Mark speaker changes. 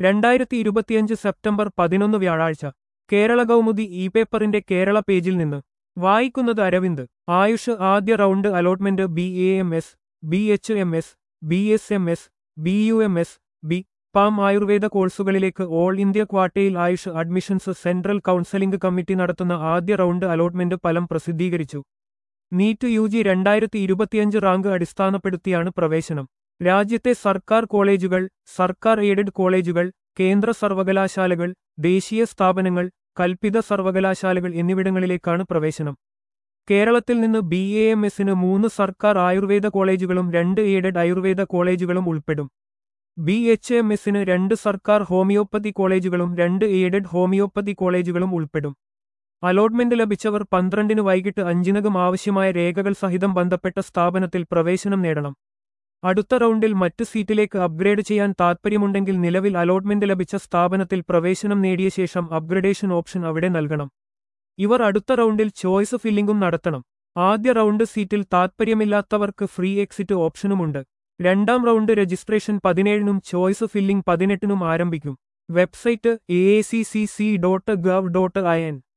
Speaker 1: രണ്ടായിരത്തി ഇരുപത്തിയഞ്ച് സെപ്റ്റംബർ പതിനൊന്ന് വ്യാഴാഴ്ച കേരള കൗമുദി ഇ പേപ്പറിന്റെ കേരള പേജിൽ നിന്ന് വായിക്കുന്നത് അരവിന്ദ് ആയുഷ് ആദ്യ round allotment B A M S B H M S B S M S B U M S B pharm Ayurveda കോഴ്സുകളിലേക്ക് ഓൾ ഇന്ത്യ ക്വാട്ടയിൽ AYUSH admissions central counselling committee നടത്തുന്ന ആദ്യ റൗണ്ട് അലോട്ട്മെന്റ് ഫലം പ്രസിദ്ധീകരിച്ചു നീറ്റ് യു ജി രണ്ടായിരത്തി ഇരുപത്തിയഞ്ച് rank അടിസ്ഥാനപ്പെടുത്തിയാണ് പ്രവേശനം രാജ്യത്തെ സർക്കാർ കോളേജുകൾ സർക്കാർ എയ്ഡഡ് കോളേജുകൾ കേന്ദ്ര സർവകലാശാലകൾ ദേശീയ സ്ഥാപനങ്ങൾ കൽപ്പിത സർവകലാശാലകൾ എന്നിവിടങ്ങളിലേക്കാണ് പ്രവേശനം കേരളത്തിൽ നിന്ന് ബി എ എം എസിന് മൂന്ന് സർക്കാർ ആയുർവേദ കോളേജുകളും രണ്ട് എയ്ഡഡ് ആയുർവേദ കോളേജുകളും ഉൾപ്പെടും ബി എച്ച് എം എസിന് രണ്ട് സർക്കാർ ഹോമിയോപ്പതി കോളേജുകളും രണ്ട് എയ്ഡഡ് ഹോമിയോപ്പതി കോളേജുകളും ഉൾപ്പെടും അലോട്ട്മെന്റ് ലഭിച്ചവർ പന്ത്രണ്ടിന് വൈകിട്ട് അഞ്ചിനകം ആവശ്യമായ രേഖകൾ സഹിതം ബന്ധപ്പെട്ട സ്ഥാപനത്തിൽ പ്രവേശനം നേടണം അടുത്ത റൗണ്ടിൽ മറ്റ് സീറ്റിലേക്ക് അപ്ഗ്രേഡ് ചെയ്യാൻ താൽപ്പര്യമുണ്ടെങ്കിൽ നിലവിൽ അലോട്ട്മെന്റ് ലഭിച്ച സ്ഥാപനത്തിൽ പ്രവേശനം നേടിയ ശേഷം അപ്ഗ്രഡേഷൻ ഓപ്ഷൻ അവിടെ നൽകണം ഇവർ അടുത്ത റൗണ്ടിൽ ചോയ്സ് ഫില്ലിംഗും നടത്തണം ആദ്യ റൗണ്ട് സീറ്റിൽ താൽപ്പര്യമില്ലാത്തവർക്ക് ഫ്രീ എക്സിറ്റ് ഓപ്ഷനുമുണ്ട് രണ്ടാം റൗണ്ട് രജിസ്ട്രേഷൻ പതിനേഴിനും ചോയ്സ് ഫില്ലിംഗ് പതിനെട്ടിനും ആരംഭിക്കും website A C C C dot gov dot I N